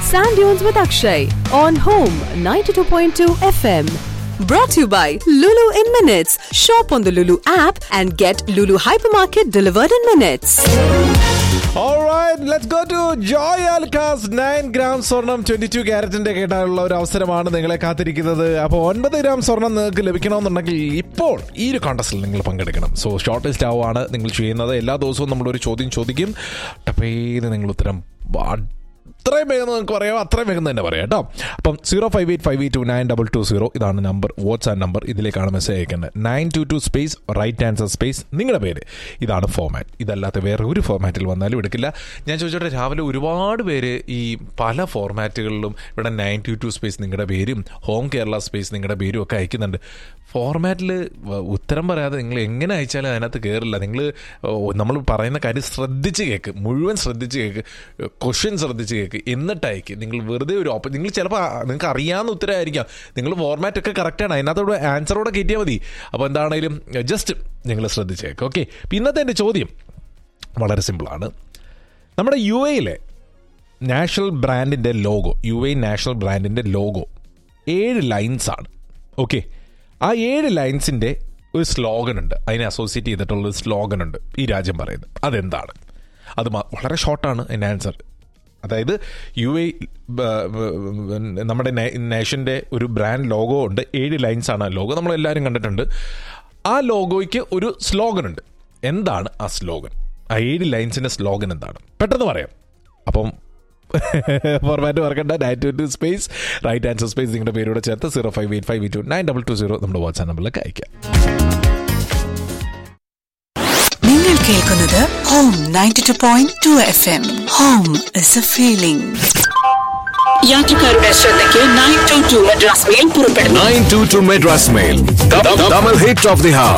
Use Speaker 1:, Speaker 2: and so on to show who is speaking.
Speaker 1: Sand Dunes with Akshay on Home 92.2 FM. Brought to you by Lulu in Minutes. Shop on the Lulu app and get Lulu Hypermarket delivered in minutes.
Speaker 2: Alright, let's go to Joy Alcas 9 gram സ്വർണം 22 ക്യാരറ്റിന്റെ കേട്ടാനുള്ള ഒരു അവസരമാണ് നിങ്ങളെ കാത്തിരിക്കുന്നത് അപ്പോൾ ഒൻപത് gram സ്വർണം നിങ്ങൾക്ക് ലഭിക്കണമെന്നുണ്ടെങ്കിൽ ഇപ്പോൾ ഈ ഒരു കോൺടസ്റ്റിൽ നിങ്ങൾ പങ്കെടുക്കണം സോ ഷോർട്ടസ്റ്റ് ആവുകയാണ് നിങ്ങൾ ചെയ്യുന്നത് എല്ലാ ദിവസവും നമ്മളൊരു ചോദ്യം ചോദിക്കും ടപ്പേന്ന് നിങ്ങൾ ഉത്തരം വാ- അത്രയും വേഗം നിങ്ങൾക്ക് പറയാം അത്രയും വേഗം തന്നെ പറയാം കേട്ടോ അപ്പം zero five eight five eight two nine double two zero ഇതാണ് നമ്പർ വാട്സ്ആപ്പ് നമ്പർ ഇതിലേക്കാണ് മെസ്സേജ് അയക്കേണ്ടത് nine two two space right answer space നിങ്ങളുടെ പേര് ഇതാണ് ഫോമാറ്റ് ഇതല്ലാത്ത വേറെ ഒരു ഫോമാറ്റിൽ വന്നാലും എടുക്കില്ല ഞാൻ ചോദിച്ചോട്ടെ രാവിലെ ഒരുപാട് പേര് ഈ പല ഫോർമാറ്റുകളിലും ഇവിടെ നയൻ ടു ടു സ്പേസ് നിങ്ങളുടെ പേരും ഹോം കേരള സ്പേസ് നിങ്ങളുടെ പേരും ഒക്കെ അയക്കുന്നുണ്ട് ഫോർമാറ്റിൽ ഉത്തരം പറയാതെ നിങ്ങൾ എങ്ങനെ അയച്ചാലും അതിനകത്ത് കയറില്ല നിങ്ങൾ നമ്മൾ പറയുന്ന കാര്യം ശ്രദ്ധിച്ച് കേൾക്ക് മുഴുവൻ ശ്രദ്ധിച്ച് കേൾക്ക് ക്വസ്റ്റ്യൻ ശ്രദ്ധിച്ച് കേൾക്ക് എന്നിട്ട് അയക്ക് നിങ്ങൾ വെറുതെ ഒരു ഓപ്പ നിങ്ങൾ ചിലപ്പോൾ നിങ്ങൾക്ക് അറിയാവുന്ന ഉത്തരമായിരിക്കാം നിങ്ങൾ ഫോർമാറ്റ് ഒക്കെ കറക്റ്റാണ് അതിനകത്തോട് ആൻസറോടെ കയറ്റിയാൽ മതി അപ്പോൾ എന്താണേലും ജസ്റ്റ് നിങ്ങൾ ശ്രദ്ധിച്ച് കേൾക്ക് ഓക്കെ ഇന്നത്തെ എൻ്റെ ചോദ്യം വളരെ സിമ്പിളാണ് നമ്മുടെ യു എയിലെ നാഷണൽ ബ്രാൻഡിൻ്റെ ലോഗോ യു എ നാഷണൽ ബ്രാൻഡിൻ്റെ ലോഗോ ഏഴ് ലൈൻസ് ആണ് ഓക്കെ ആ ഏഴ് ലൈൻസിൻ്റെ ഒരു സ്ലോഗൻ ഉണ്ട് അതിനെ അസോസിയേറ്റ് ചെയ്തിട്ടുള്ള ഒരു സ്ലോഗൻ ഉണ്ട് ഈ രാജ്യം പറയുന്നത് അതെന്താണ് അത് മ- വളരെ ഷോർട്ടാണ് അതിൻ്റെ ആൻസർ അതായത് യു എ നമ്മുടെ നേഷൻ്റെ ഒരു ബ്രാൻഡ് ലോഗോ ഉണ്ട് ഏഴ് ലൈൻസ് ആണ് ആ ലോഗോ നമ്മളെല്ലാവരും കണ്ടിട്ടുണ്ട് ആ ലോഗോയ്ക്ക് ഒരു സ്ലോഗൻ ഉണ്ട് എന്താണ് ആ സ്ലോഗൻ ആ ഏഴ് ലൈൻസിൻ്റെ സ്ലോഗൻ എന്താണ് പെട്ടെന്ന് പറയാം അപ്പം ഫോർമാറ്റ് മറക്കണ്ട nine two two space right answer space നിങ്ങളുടെ പേരോട് ചേർത്ത് zero five eight five two nine double two zero നമ്മുടെ വാട്സാപ്പ് നമ്പറിലേക്ക് അയക്കാം
Speaker 3: നിങ്ങൾ കേൾക്കുന്നത് home ninety two point two F M home is a feeling യാത്രക്കാരുടെ ശ്രദ്ധയ്ക്ക് nine two two Madras mail പുറപ്പെടുന്നു
Speaker 4: 922 Madras Mail. The, the, double hit of the hour.